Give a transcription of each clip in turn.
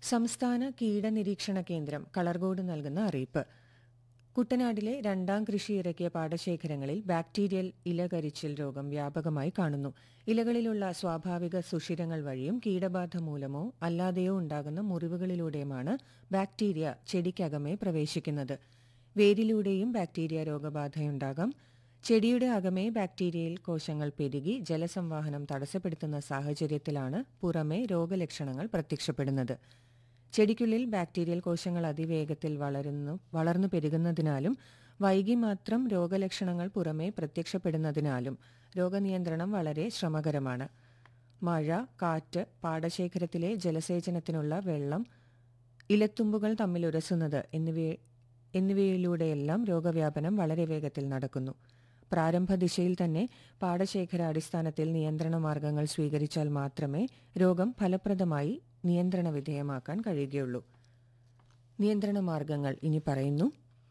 സംസ്ഥാന കീടനിരീക്ഷണ കേന്ദ്രം കളർകോട് നൽകുന്ന അറിയിപ്പ് കുട്ടനാട്ടിലെ രണ്ടാം കൃഷി ഇറക്കിയ പാടശേഖരങ്ങളിൽ ബാക്ടീരിയൽ ഇലകരിച്ചിൽ രോഗം വ്യാപകമായി കാണുന്നു ഇലകളിലുള്ള സ്വാഭാവിക സുഷിരങ്ങൾ വഴിയും കീടബാധ മൂലമോ അല്ലാതെയോ ഉണ്ടാകുന്ന മുറിവുകളിലൂടെയുമാണ് ബാക്ടീരിയ ചെടിക്കകമേ പ്രവേശിക്കുന്നത് വേരിലൂടെയും ബാക്ടീരിയ രോഗബാധയുണ്ടാകാം ചെടിയുടെ അകമേ ബാക്ടീരിയയിൽ കോശങ്ങൾ പെരുകി ജലസംവാഹനം തടസ്സപ്പെടുത്തുന്ന സാഹചര്യത്തിലാണ് പുറമേ രോഗലക്ഷണങ്ങൾ പ്രത്യക്ഷപ്പെടുന്നത് ചെടിക്കുള്ളിൽ ബാക്ടീരിയൽ കോശങ്ങൾ അതിവേഗത്തിൽ വളരുന്നു വളർന്നു പെരുകുന്നതിനാലും വൈകി മാത്രം രോഗലക്ഷണങ്ങൾ പുറമേ പ്രത്യക്ഷപ്പെടുന്നതിനാലും രോഗനിയന്ത്രണം വളരെ ശ്രമകരമാണ് മഴ കാറ്റ് പാടശേഖരത്തിലെ ജലസേചനത്തിനുള്ള വെള്ളം ഇലത്തുമ്പുകൾ തമ്മിൽ ഉരസുന്നത് എന്നിവ എന്നിവയിലൂടെയെല്ലാം രോഗവ്യാപനം വളരെ വേഗത്തിൽ നടക്കുന്നു പ്രാരംഭ ദിശയിൽ തന്നെ പാടശേഖര അടിസ്ഥാനത്തിൽ നിയന്ത്രണ മാർഗങ്ങൾ സ്വീകരിച്ചാൽ മാത്രമേ രോഗം ഫലപ്രദമായി നിയന്ത്രണ വിധേയമാക്കാൻ കഴിയുകയുള്ളൂ നിയന്ത്രണ മാർഗങ്ങൾ ഇനി പറയുന്നു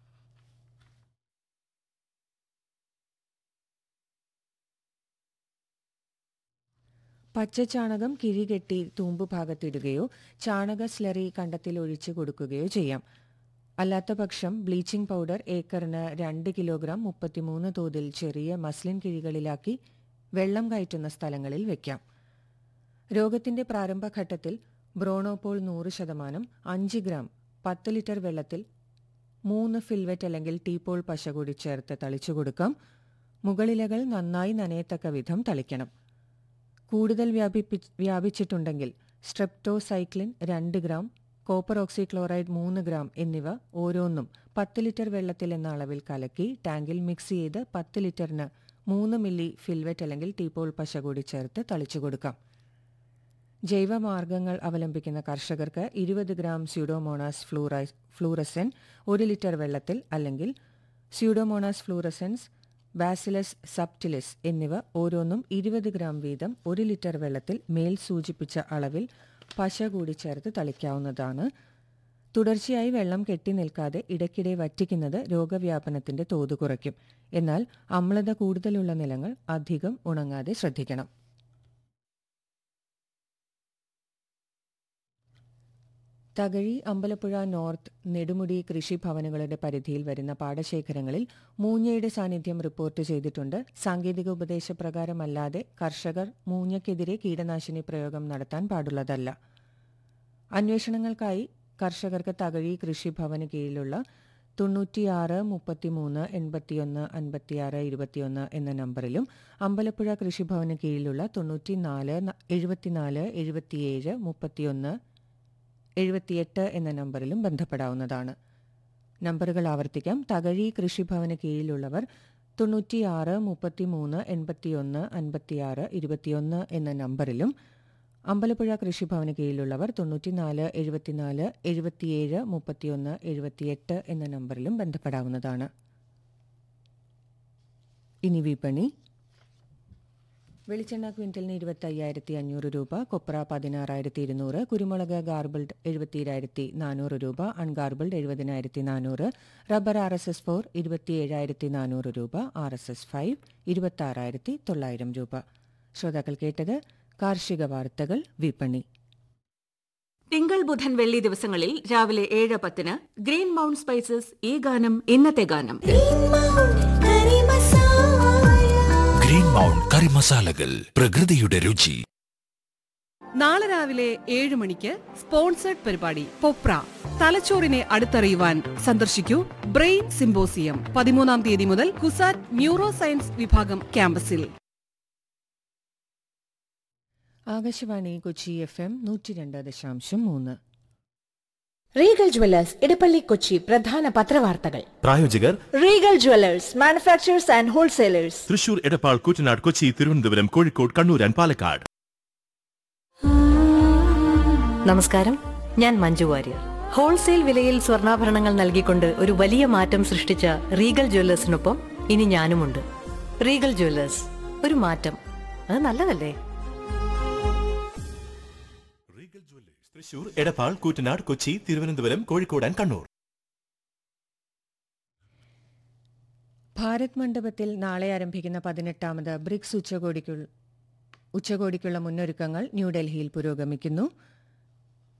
പച്ചച്ചാണകം കിഴികെട്ടി തൂമ്പുഭാഗത്തിടുകയോ ചാണക സ്ലറി കണ്ടത്തിൽ ഒഴിച്ചു കൊടുക്കുകയോ ചെയ്യാം അല്ലാത്തപക്ഷം ബ്ലീച്ചിംഗ് പൗഡർ ഏക്കറിന് രണ്ട് കിലോഗ്രാം മുപ്പത്തിമൂന്ന് തോതിൽ ചെറിയ മസ്ലിൻ കിഴികളിലാക്കി വെള്ളം കയറ്റുന്ന സ്ഥലങ്ങളിൽ വയ്ക്കാം രോഗത്തിന്റെ പ്രാരംഭഘട്ടത്തിൽ ബ്രോണോപോൾ നൂറ് ശതമാനം അഞ്ച് ഗ്രാം പത്ത് ലിറ്റർ വെള്ളത്തിൽ മൂന്ന് ഫിൽവെറ്റ് അല്ലെങ്കിൽ ടീപോൾ പശ കൂടി ചേർത്ത് തളിച്ചു കൊടുക്കാം മുകളിലകൾ നന്നായി നനയത്തക്ക വിധം തളിക്കണം കൂടുതൽ വ്യാപിപ്പി വ്യാപിച്ചിട്ടുണ്ടെങ്കിൽ സ്ട്രെപ്റ്റോസൈക്ലിൻ രണ്ട് ഗ്രാം കോപ്പർ ഓക്സിക്ലോറൈഡ് മൂന്ന് ഗ്രാം എന്നിവ ഓരോന്നും പത്ത് ലിറ്റർ വെള്ളത്തിൽ എന്ന അളവിൽ കലക്കി ടാങ്കിൽ മിക്സ് ചെയ്ത് പത്ത് ലിറ്ററിന് മൂന്ന് മില്ലി ഫിൽവെറ്റ് അല്ലെങ്കിൽ ടീപോൾ പശ കൂടി ചേർത്ത് തളിച്ചു കൊടുക്കാം ജൈവമാർഗങ്ങൾ അവലംബിക്കുന്ന കർഷകർക്ക് ഇരുപത് ഗ്രാം സ്യൂഡോമോണാസ് ഫ്ലൂറൈ ഫ്ലൂറസെൻ ഒരു ലിറ്റർ വെള്ളത്തിൽ അല്ലെങ്കിൽ സ്യൂഡോമോണാസ് ഫ്ലൂറസെൻസ് ബാസിലസ് സബ്റ്റിലിസ് എന്നിവ ഓരോന്നും ഇരുപത് ഗ്രാം വീതം ഒരു ലിറ്റർ വെള്ളത്തിൽ മേൽ സൂചിപ്പിച്ച അളവിൽ പശ കൂടി ചേർത്ത് തളിക്കാവുന്നതാണ് തുടർച്ചയായി വെള്ളം കെട്ടി നിൽക്കാതെ ഇടയ്ക്കിടെ വറ്റിക്കുന്നത് രോഗവ്യാപനത്തിന്റെ തോത് കുറയ്ക്കും എന്നാൽ അമ്ലത കൂടുതലുള്ള നിലങ്ങൾ അധികം ഉണങ്ങാതെ ശ്രദ്ധിക്കണം തകഴി അമ്പലപ്പുഴ നോർത്ത് നെടുമുടി കൃഷിഭവനുകളുടെ പരിധിയിൽ വരുന്ന പാടശേഖരങ്ങളിൽ മൂഞ്ഞയുടെ സാന്നിധ്യം റിപ്പോർട്ട് ചെയ്തിട്ടുണ്ട് സാങ്കേതിക ഉപദേശപ്രകാരമല്ലാതെ കർഷകർ മൂഞ്ഞയ്ക്കെതിരെ കീടനാശിനി പ്രയോഗം നടത്താൻ പാടുള്ളതല്ല അന്വേഷണങ്ങൾക്കായി കർഷകർക്ക് തകഴി കൃഷിഭവന് കീഴിലുള്ള തൊണ്ണൂറ്റിയാറ് മുപ്പത്തിമൂന്ന് എൺപത്തിയൊന്ന് അൻപത്തിയാറ് ഇരുപത്തിയൊന്ന് എന്ന നമ്പറിലും അമ്പലപ്പുഴ കൃഷിഭവന് കീഴിലുള്ള തൊണ്ണൂറ്റിനാല് എഴുപത്തിനാല് എഴുപത്തിയേഴ് മുപ്പത്തിയൊന്ന് എഴുപത്തിയെട്ട് എന്ന നമ്പറിലും ബന്ധപ്പെടാവുന്നതാണ് നമ്പറുകൾ ആവർത്തിക്കാം തകഴി കൃഷിഭവന് കീഴിലുള്ളവർ തൊണ്ണൂറ്റിയാറ് മുപ്പത്തിമൂന്ന് എൺപത്തിയൊന്ന് അൻപത്തിയാറ് ഇരുപത്തിയൊന്ന് എന്ന നമ്പറിലും അമ്പലപ്പുഴ കൃഷിഭവന് കീഴിലുള്ളവർ തൊണ്ണൂറ്റിനാല് എഴുപത്തിനാല് എഴുപത്തിയേഴ് മുപ്പത്തിയൊന്ന് എഴുപത്തിയെട്ട് എന്ന നമ്പറിലും ബന്ധപ്പെടാവുന്നതാണ് ഇനി വിപണി വെളിച്ചെണ്ണ ക്വിന്റലിന് ഇരുപത്തി അയ്യായിരത്തി അഞ്ഞൂറ് രൂപ കൊപ്ര പതിനാറായിരത്തി ഇരുന്നൂറ് കുരുമുളക് ഗാർബിൾഡ് എഴുപത്തിയേഴായിരത്തി നാനൂറ് രൂപ അൺഗാർബിൾഡ് എഴുപതിനായിരത്തി നാനൂറ് rubber R S S four ഇരുപത്തിയേഴായിരത്തി നാനൂറ് രൂപ ആർ എസ് എസ് ഫൈവ് ഇരുപത്തി ആറായിരത്തി തൊള്ളായിരം രൂപ ശ്രോതാക്കൾ കേട്ടത് കാർഷിക വാർത്തകൾ വിപണി തിങ്കൾ ബുധൻ വെള്ളി ദിവസങ്ങളിൽ രാവിലെ ഏഴ് പത്തിന് ഗ്രീൻ മൗണ്ട് സ്പൈസസ് ഈ ഗാനം ഇന്നത്തെ ഗാനം ഗ്രീൻ മൗണ്ട് കറി മസാലകൾ പ്രകൃതിയുടെ രുചി നാളെ രാവിലെ ഏഴ് മണിക്ക് സ്പോൺസേഡ് പരിപാടി പൊപ്ര തലച്ചോറിനെ അടുത്തറിയുവാൻ സന്ദർശിക്കൂ ബ്രെയിൻ സിംബോസിയം പതിമൂന്നാം തീയതി മുതൽ കുസാറ്റ് ന്യൂറോ സയൻസ് വിഭാഗം ക്യാമ്പസിൽ ആകാശവാണി കൊച്ചി എഫ് എം നൂറ്റി രണ്ട് ദശാംശം മൂന്ന് റീഗൽ ജുവല്ലേഴ്സ് ഇടപ്പള്ളി കൊച്ചി പ്രധാന പത്രവാർത്തകൾ പ്രായോജകർ regal jewellers manufacturers and wholesalers Thrissur Edappal Koottanad Kochi Thiruvananthapuram Kozhikode Kannur and Palakkad നമസ്കാരം ഞാൻ മഞ്ജു വാര്യർ ഹോൾസെയിൽ വിലയിൽ സ്വർണ്ണാഭരണങ്ങൾ നൽകിക്കൊണ്ട് ഒരു വലിയ മാറ്റം സൃഷ്ടിച്ച റീഗൽ ജ്വല്ലേഴ്സിനൊപ്പം ഇനി ഞാനുമുണ്ട് റീഗൽ ജ്വല്ലേഴ്സ് ഒരു മാറ്റം അത് നല്ലതല്ലേ തൃശൂർ എടപ്പാൾ കൂറ്റനാട് കൊച്ചി തിരുവനന്തപുരം കോഴിക്കോട് ആൻഡ് കണ്ണൂർ ഭാരത് മണ്ഡപത്തിൽ നാളെ ആരംഭിക്കുന്ന പതിനെട്ടാമത് ബ്രിക്സ് ഉച്ചകോടിക്കുള്ള ഉച്ചകോടിക്കുള്ള മുന്നൊരുക്കങ്ങൾ ന്യൂഡൽഹിയിൽ പുരോഗമിക്കുന്നു